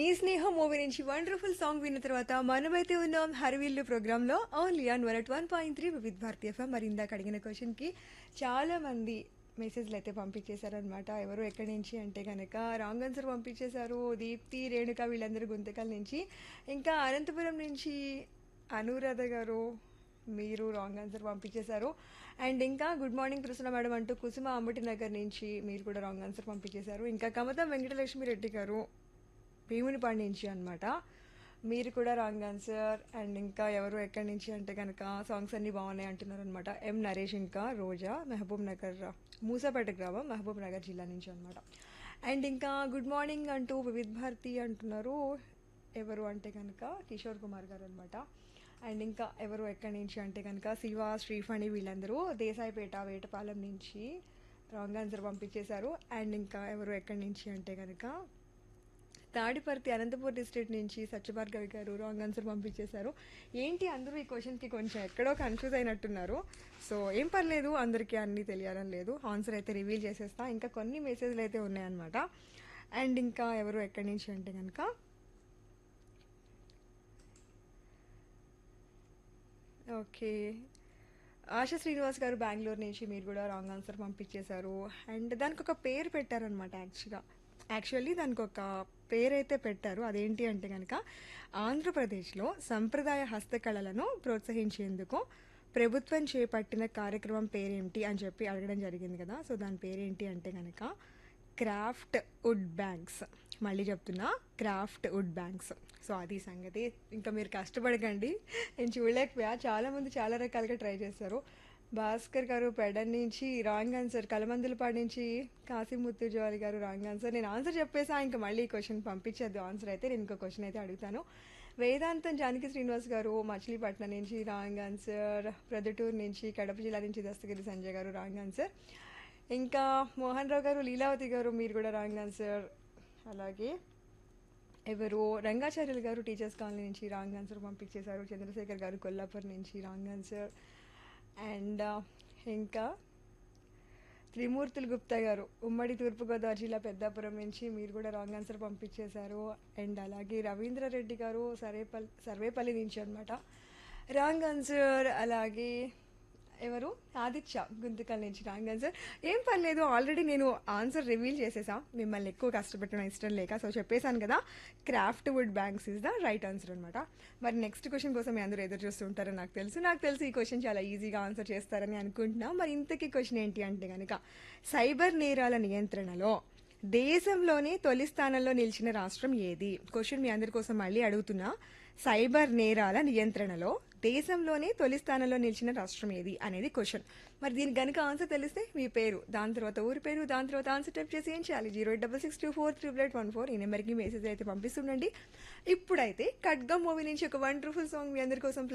నీ స్నేహం మూవీ నుంచి వండర్ఫుల్ సాంగ్ విన్న తర్వాత మనమైతే ఉన్నాం హరివిల్లు ప్రోగ్రామ్ లో only on one one point three with Bharati FM మరి ఇందాక అడిగిన క్వశ్చన్ కి చాలా మంది మెసేజ్లు అయితే పంపించేశారనమాట ఎవరు ఎక్కడి నుంచి అంటే కనుక రాంగ్ ఆన్సర్ పంపించేశారు దీప్తి రేణుక వీళ్ళందరూ గుంతకల్ నుంచి ఇంకా అనంతపురం నుంచి అనురాధ గారు మీరు రాంగ్ ఆన్సర్ పంపించేశారు అండ్ ఇంకా గుడ్ మార్నింగ్ ప్రసన్న మేడం అంటూ కుసుమ అంబటి నగర్ నుంచి మీరు కూడా రాంగ్ ఆన్సర్ పంపించేశారు ఇంకా కమతం వెంకటలక్ష్మి రెడ్డి గారు భీమునిపాడు నుంచి అనమాట మీరు కూడా రాంగ్ ఆన్సర్ అండ్ ఇంకా ఎవరు ఎక్కడి నుంచి అంటే కనుక సాంగ్స్ అన్నీ బాగున్నాయి అంటున్నారు అనమాట ఎం నరేష్ ఇంకా రోజా మహబూబ్ నగర్ మూసాపేట గ్రామం మహబూబ్ నగర్ జిల్లా నుంచి అనమాట అండ్ ఇంకా గుడ్ మార్నింగ్ అంటూ వివిధ్ భారతి అంటున్నారు ఎవరు అంటే కనుక కిషోర్ కుమార్ గారు అనమాట అండ్ ఇంకా ఎవరు ఎక్కడి నుంచి అంటే కనుక శివ శ్రీఫణి వీళ్ళందరూ దేశాయిపేట వేటపాలెం నుంచి రాంగ్ ఆన్సర్ పంపించేశారు అండ్ ఇంకా ఎవరు ఎక్కడి నుంచి అంటే కనుక తాడిపర్తి అనంతపూర్ డిస్ట్రిక్ట్ నుంచి సత్యభార్గవి గారు రాంగ్ ఆన్సర్ పంపించేశారు ఏంటి అందరూ ఈ క్వశ్చన్కి కొంచెం ఎక్కడో కన్ఫ్యూజ్ అయినట్టున్నారు సో ఏం పర్లేదు అందరికీ అన్నీ తెలియాలని లేదు ఆన్సర్ అయితే రివీల్ చేసేస్తా ఇంకా కొన్ని మెసేజ్లు అయితే ఉన్నాయన్నమాట అండ్ ఇంకా ఎవరు ఎక్కడి నుంచి అంటే కనుక ఓకే ఆశా శ్రీనివాస్ గారు బెంగళూరు నుంచి మీరు కూడా రాంగ్ ఆన్సర్ పంపించేశారు అండ్ దానికి ఒక పేరు పెట్టారనమాట యాక్చువల్గా యాక్చువల్లీ దానికి ఒక పేరు అయితే పెట్టారు అదేంటి అంటే కనుక ఆంధ్రప్రదేశ్లో సంప్రదాయ హస్తకళలను ప్రోత్సహించేందుకు ప్రభుత్వం చేపట్టిన కార్యక్రమం పేరేంటి అని చెప్పి అడగడం జరిగింది కదా సో దాని పేరేంటి అంటే కనుక క్రాఫ్ట్ వుడ్ బ్యాంక్స్ మళ్ళీ చెప్తున్నా క్రాఫ్ట్ వుడ్ బ్యాంక్స్ సో అది సంగతి ఇంకా మీరు కష్టపడకండి నేను చూడలేకపోయా చాలామంది చాలా రకాలుగా ట్రై చేస్తారు భాస్కర్ గారు పెడన్ నుంచి రాంగ్ ఆన్సర్ కలమందులపాడు నుంచి కాసిముత్తు జోలి గారు రాంగ్ ఆన్సర్ నేను ఆన్సర్ చెప్పేసా ఇంకా మళ్ళీ ఈ క్వశ్చన్ పంపించేద్దు ఆన్సర్ అయితే నేను ఇంకో క్వశ్చన్ అయితే అడుగుతాను వేదాంతం జానకి శ్రీనివాస్ గారు మచిలీపట్నం నుంచి రాంగ్ ఆన్సర్ ప్రొద్దుటూరు నుంచి కడప జిల్లా నుంచి దస్తగిరి సంజయ్ గారు రాంగ్ ఆన్సర్ ఇంకా మోహన్ రావు గారు లీలావతి గారు మీరు కూడా రాంగ్ ఆన్సర్ అలాగే ఎవరు రంగాచార్యులు గారు టీచర్స్ కాలనీ నుంచి రాంగ్ ఆన్సర్ పంపించేశారు చంద్రశేఖర్ గారు కొల్లాపూర్ నుంచి రాంగ్ ఆన్సర్ అండ్ ఇంకా త్రిమూర్తులు గుప్తా గారు ఉమ్మడి తూర్పుగోదావరి జిల్లా పెద్దాపురం నుంచి మీరు కూడా రాంగ్ ఆన్సర్ పంపించేశారు అండ్ అలాగే రవీంద్రారెడ్డి గారు సర్వేపల్లి సర్వేపల్లి నుంచి అనమాట రాంగ్ ఆన్సర్ అలాగే ఎవరు ఆదిత్య గుంతకల్ నుంచి రాంగ్ ఆన్సర్ ఏం పర్లేదు ఆల్రెడీ నేను ఆన్సర్ రివీల్ చేసేసా మిమ్మల్ని ఎక్కువ కష్టపెట్టడం ఇష్టం లేక సో చెప్పేశాను కదా craft wood banks is the right answer అనమాట మరి నెక్స్ట్ క్వశ్చన్ కోసం మీ అందరూ ఎదురు చూస్తుంటారని నాకు తెలుసు నాకు తెలిసి ఈ క్వశ్చన్ చాలా ఈజీగా ఆన్సర్ చేస్తారని అనుకుంటున్నా మరి ఇంతకీ క్వశ్చన్ ఏంటి అంటే కనుక సైబర్ నేరాల నియంత్రణలో దేశంలోనే తొలి స్థానంలో నిలిచిన రాష్ట్రం ఏది క్వశ్చన్ మీ అందరి కోసం మళ్ళీ అడుగుతున్నా సైబర్ నేరాల నియంత్రణలో దేశంలోనే తొలి స్థానంలో నిలిచిన రాష్ట్రం ఏది అనేది క్వశ్చన్ మరి దీనికి గనుక ఆన్సర్ తెలిస్తే మీ పేరు దాని తర్వాత ఊరి పేరు దాని తర్వాత ఆన్సర్ టైప్ చేసి ఏం చేయాలి zero eight double six two four triple eight one four ఈ నెంబర్కి మెసేజ్ అయితే పంపిస్తుండండి ఇప్పుడైతే ఖడ్గం మూవీ నుంచి ఒక వండర్ఫుల్ సాంగ్ మీ అందరి కోసం